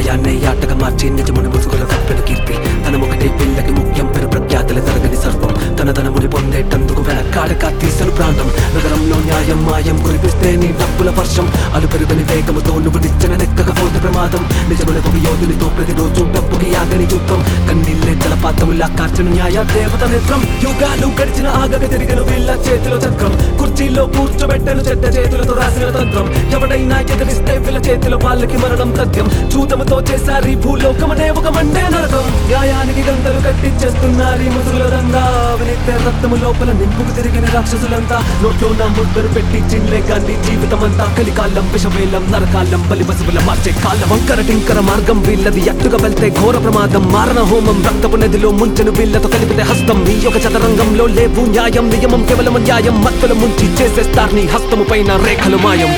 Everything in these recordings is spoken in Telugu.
న్యాయాన్నే ఆటగా మార్చి నిజముని ముసుగుల కప్పెను కీర్తి తనమొకటే పిల్లకి ముఖ్యం పెరు ప్రఖ్యాతుల తరగని సర్వం తన ధనముని పొందేటందుకు వెనకాడక తీసను ప్రాణం నగరంలో న్యాయం మాయం కురిపిస్తే నీ డబ్బుల వర్షం అలు పెరుగని వేగముతో నువ్వు నిచ్చెన నెక్కకపోతే ప్రమాదం నిజమున ఒక యోధునితో ప్రతిరోజు డబ్బుకి యాగని యుద్ధం కన్నీళ్ళే జలపాతములా కార్చిన న్యాయ దేవత నేత్రం యుగాలు గడిచిన ఆగక తిరిగిన వీళ్ళ చేతిలో చక్రం కుర్చీలో కూర్చోబెట్టను చెడ్డ చేతులతో రాసిన తంత్రం ఎవడైనా ఎదిరిస్తే వీళ్ళ చేతిలో వాళ్ళకి మరణం తథ్యం చూతముతో చేశారు ఈ భూలోకమనే ఒక మండే నరకం న్యాయానికి గంటలు కట్టించేస్తున్నారు ఈ ముసుగుల రంగా అవినీతి రక్తము లోపల నింపుకు తిరిగిన రాక్షసులంతా నోట్లో నా ముద్దరు పెట్టి చిన్లే గాంధీ జీవితమంతా కలికాలం విషవేలం నరకాలం బలి పశువుల మార్చే కాలం వంకర టింకర మార్గం వీళ్ళది ఎట్టుగా వెళ్తే ఘోర ప్రమాదం మారణ హోమం రక్తపు నదిలో ముంచెను వీళ్ళతో కలిపితే హస్తం ఈ యొక్క చదరంగంలో లేవు న్యాయం నియమం కేవలం న్యాయం మత్తుల ముంచి చేసేస్తారు నీ హస్తము పైన రేఖలు మాయం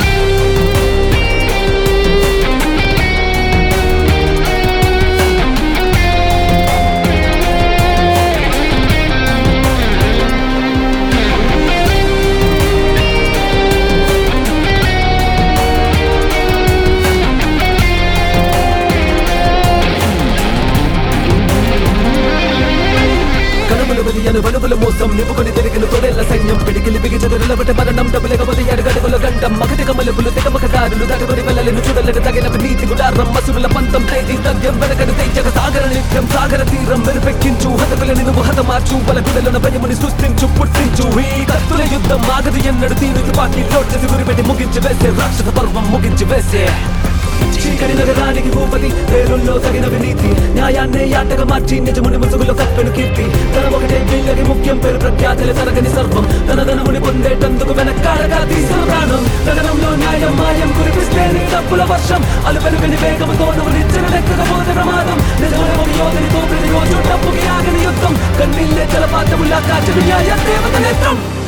కనుమలు వెలియను వనువుల మోసం నిపుకొని తిరిగిన తొడెల్ల సైన్యం పిడికిలి బిగిచదు నిలబెట్ట మరణం డబ్బులగబడి అడుగడుగుల గండం మగటి కమలుపులు తెగమక దారులు దాటుకొని వెళ్ళలేను చూడలేను తగిన నీతి గుడారం మసుల పంతం తేదీ తథ్యం వెనకడు తెచ్చక సాగర నిత్యం సాగర తీరం మెరుపెక్కించు హతకులని నువ్వు హతమార్చు బల గుడలను భయముని సృష్టించు పుట్టించు ఈ కత్తుల యుద్ధం ఆగదు ఎన్నడు తీరు తుపాకీ లోడ్చేసి గురిపెట్టి ముగించి వేసే రాక్షస పర్వం ముగించి వేసే చీకటి నగరానికి భూపతి పేరుల్లో తగిన వినీతి న్యాయాన్నే ఆటగా మార్చి నిజముని ముసుగులో కప్పెను కీర్తి తన ఒకటే వీళ్ళకి ముఖ్యం పేరు ప్రఖ్యాతులు తరగని సర్వం తన ధనముని పొందేటందుకు వెనకాడగా తీసిన ప్రాణం నగరంలో న్యాయం మాయం కురిపిస్తే నీ తప్పుల వర్షం అలుపెలు విని వేగముతో నువ్వు నిచ్చెన లెక్కకపోతే ప్రమాదం నిజముని ఒక యోధనితో ప్రతిరోజు డబ్బుకి ఆగని యుద్ధం కన్నీళ్ళే జలపాతములా కాచిన న్యాయ దేవత నేత్రం